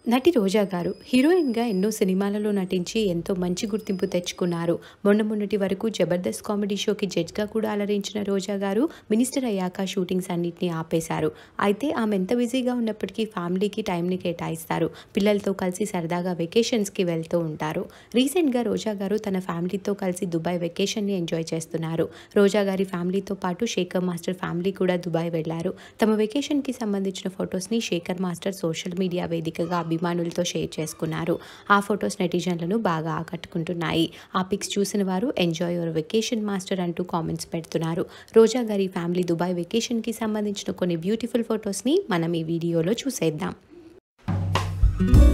నటి రోజా గారు హీరోయిన్గా ఎన్నో సినిమాలలో నటించి ఎంతో మంచి గుర్తింపు తెచ్చుకున్నారు మొన్న మొన్నటి వరకు జబర్దస్త్ కామెడీ షోకి జడ్జ్గా కూడా అలరించిన రోజా గారు మినిస్టర్ అయ్యాక షూటింగ్స్ అన్నింటినీ ఆపేశారు అయితే ఆమె ఎంత బిజీగా ఉన్నప్పటికీ ఫ్యామిలీకి టైంని కేటాయిస్తారు పిల్లలతో కలిసి సరదాగా వెకేషన్స్కి వెళ్తూ ఉంటారు రీసెంట్గా రోజా గారు తన ఫ్యామిలీతో కలిసి దుబాయ్ వెకేషన్ని ఎంజాయ్ చేస్తున్నారు రోజా గారి ఫ్యామిలీతో పాటు శేఖర్ మాస్టర్ ఫ్యామిలీ కూడా దుబాయ్ వెళ్లారు తమ వెకేషన్కి సంబంధించిన ఫొటోస్ని శేఖర్ మాస్టర్ సోషల్ మీడియా వేదికగా అభిమానులతో షేర్ చేసుకున్నారు ఆ ఫొటోస్ నెటిజన్లను బాగా ఆకట్టుకుంటున్నాయి ఆ పిక్స్ చూసిన వారు ఎంజాయ్ యువర్ వెకేషన్ మాస్టర్ అంటూ కామెంట్స్ పెడుతున్నారు రోజా గారి ఫ్యామిలీ దుబాయ్ వెకేషన్కి సంబంధించిన కొన్ని బ్యూటిఫుల్ ఫొటోస్ని మనం ఈ వీడియోలో చూసేద్దాం